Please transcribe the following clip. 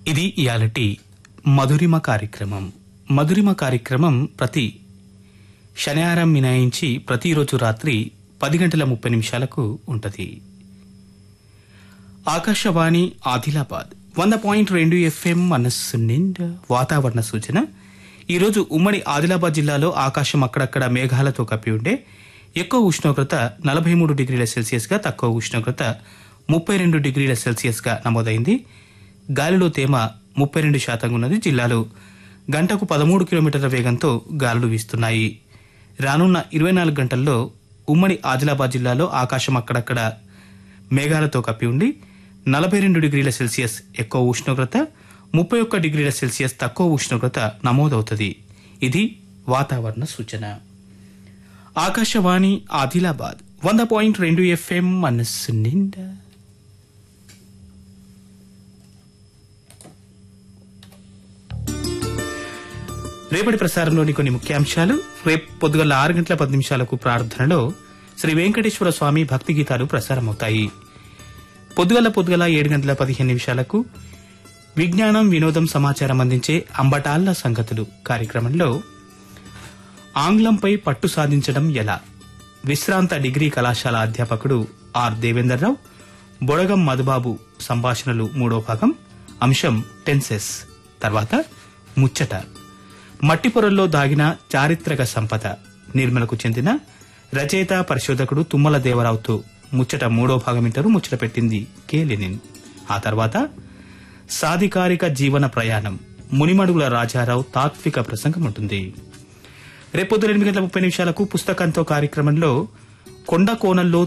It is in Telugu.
ఇది ఇయాలటి మధురిమ కార్యక్రమం మధురిమ కార్యక్రమం ప్రతి శనివారం మినాయించి ప్రతిరోజు రాత్రి పది గంటల ముప్పై నిమిషాలకు ఉంటది ఆకాశవాణి ఆదిలాబాద్ వంద పాయింట్ రెండు ఎఫ్ఎం మనస్సు నిండా వాతావరణ సూచన ఈరోజు ఉమ్మడి ఆదిలాబాద్ జిల్లాలో ఆకాశం అక్కడక్కడ మేఘాలతో కప్పి ఉండే ఎక్కువ ఉష్ణోగ్రత నలభై మూడు డిగ్రీల సెల్సియస్గా తక్కువ ఉష్ణోగ్రత ముప్పై రెండు డిగ్రీల సెల్సియస్గా నమోదైంది గాలిలో తేమ ముప్పై రెండు శాతంగా ఉన్నది జిల్లాలో గంటకు పదమూడు కిలోమీటర్ల వేగంతో గాలులు వీస్తున్నాయి రానున్న ఇరవై నాలుగు గంటల్లో ఉమ్మడి ఆదిలాబాద్ జిల్లాలో ఆకాశం అక్కడక్కడ మేఘాలతో కప్పి ఉండి నలభై రెండు డిగ్రీల సెల్సియస్ ఎక్కువ ఉష్ణోగ్రత ముప్పై ఒక్క డిగ్రీల సెల్సియస్ తక్కువ ఉష్ణోగ్రత నమోదవుతుంది ఇది వాతావరణ సూచన ఆకాశవాణి ఆదిలాబాద్ వంద పాయింట్ రెండు ఎఫ్ఎం మనస్సు నిండా రేపటి ప్రసారంలోని కొన్ని ముఖ్యాంశాలు రేపు పొద్దుగల ఆరు గంటల పది నిమిషాలకు ప్రార్థనలో శ్రీ వెంకటేశ్వర స్వామి భక్తి గీతాలు ప్రసారమవుతాయి పొద్దుగల పొద్దుగల ఏడు గంటల పదిహేను నిమిషాలకు విజ్ఞానం వినోదం సమాచారం అందించే అంబటాళ్ల సంగతులు కార్యక్రమంలో ఆంగ్లంపై పట్టు సాధించడం ఎలా విశ్రాంత డిగ్రీ కళాశాల అధ్యాపకుడు ఆర్ దేవేందర్రావు బొడగం మధుబాబు సంభాషణలు మూడో భాగం అంశం టెన్సెస్ తర్వాత ముచ్చట మట్టి పొరల్లో దాగిన చారిత్రక సంపద నిర్మలకు చెందిన రచయిత పరిశోధకుడు తుమ్మల దేవరావుతో ముచ్చట మూడో భాగం ఇంటారు ముచ్చట పెట్టింది కె లెనిన్ ఆ తర్వాత సాధికారిక జీవన ప్రయాణం మునిమడుగుల రాజారావు తాత్విక ప్రసంగం ఉంటుంది రేపొద్దు ఎనిమిది గంటల ముప్పై నిమిషాలకు పుస్తకంతో కార్యక్రమంలో కొండ కోణంలో